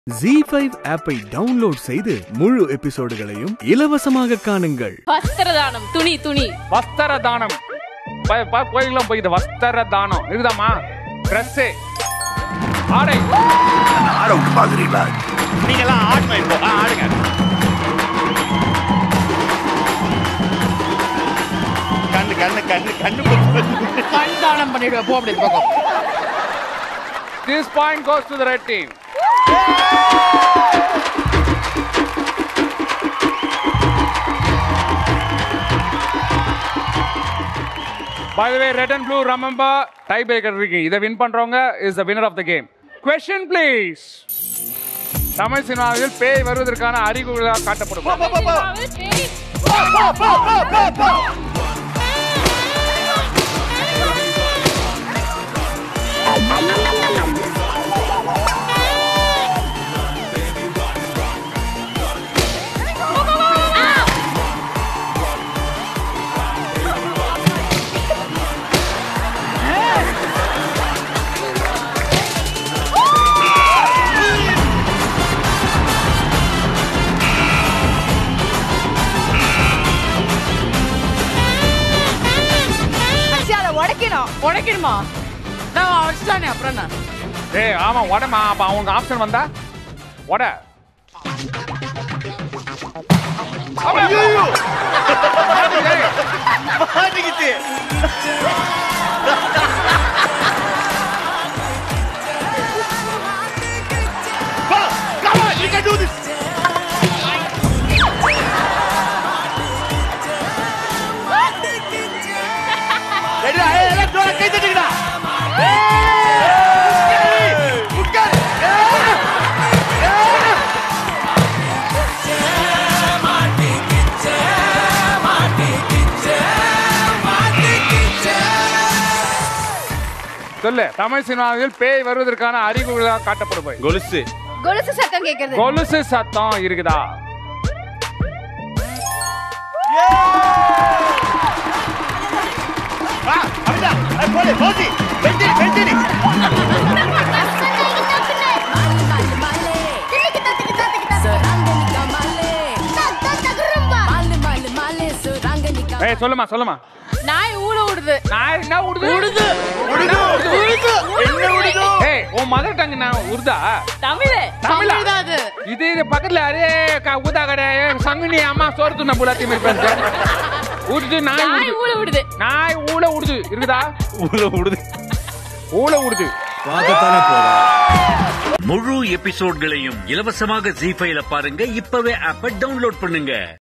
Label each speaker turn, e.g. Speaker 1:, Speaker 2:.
Speaker 1: G five ஆப்பை download செய்து முழு எபிசோடுகளையும் இலவசமாக காணுங்கள்
Speaker 2: வஸ்திரதானம் துணி துணி
Speaker 3: வஸ்திர தானம் ப- ப- கோயிலுக்குலாம் போய்க்குது வஸ்திர தானம் இருக்குதாம்மா ட்ரெஸ்ஸு ஆடை
Speaker 4: நீங்கெல்லாம் ஆடணும் இப்போ ஆ, ஆடுங்க கண்ணு கண்ணு கண்ணு கண்ணு கொஞ்சம்
Speaker 5: கண் தானம் பண்ணிடுவேன் போ அப்படி இந்த பக்கம்
Speaker 3: this point goes to the red team By the way, red and blue, remember, tie breaker இருக்கு இதை வின் பண்றவங்க is the winner of the game. Question please. தமிழ் சினிமாவில் பேய் வருவதற்கான அறிகுறிகளாக காட்டப்படும்
Speaker 5: உடைக்கணுமா நான் வச்சுட்டானே அப்புறம் என்ன
Speaker 3: ஏய் ஆமா உடமா அப்ப அவங்க ஆப்ஷன் வந்தா உட
Speaker 4: ஐயோ மாட்டிக்கிச்சு Come on, come on, you can do this. ரெடிடா, ஏய், எல்லாம் ஜோரா கை தட்டுங்கடா. ஏய், உட்காரு. ஏய், ஏய்.
Speaker 3: சொல்லு தமிழ் சினிமாவில் பேய் வருவதற்கான அறிகுறிகளாக காட்டப்படும் போய்
Speaker 4: கொலுசு
Speaker 2: கொலுசு சத்தம் கேக்குறது
Speaker 3: கொலுசு சத்தம் இருக்குதா
Speaker 4: வா, அப்படிதான். அது போடு, மோதி. வெட்டிடு, வெட்டிடு.
Speaker 3: ஏய் சொல்லுமா சொல்லுமா
Speaker 5: நாய் ஊழ விடுது
Speaker 3: நான் என்ன உடுது உடுது
Speaker 4: உடுது, உடுது. என்ன உடுது?
Speaker 3: ஏய் உன் மதர் டங் நான் உருதா
Speaker 2: தமிழ்
Speaker 3: தமிழா
Speaker 5: தமிழ் தான் அது
Speaker 3: இது இது பக்கத்துல அரே க- ஊதா கடை சங்குனி அம்மா சோறு துண்ண புலாத்தி மாதிரி பேசுறேன் உடுது நாய்
Speaker 2: நாய்
Speaker 3: உடுது.
Speaker 2: ஊழ விடுது
Speaker 3: நாய் ஊழ உடுது இருக்குதா
Speaker 4: உள்ள உடுது.
Speaker 3: ஊழ உடுது
Speaker 6: முழு எபிசோட்களையும் இலவசமாக ஜி ஃபைல பாருங்க இப்பவே ஆப்ப டவுன்லோட் பண்ணுங்க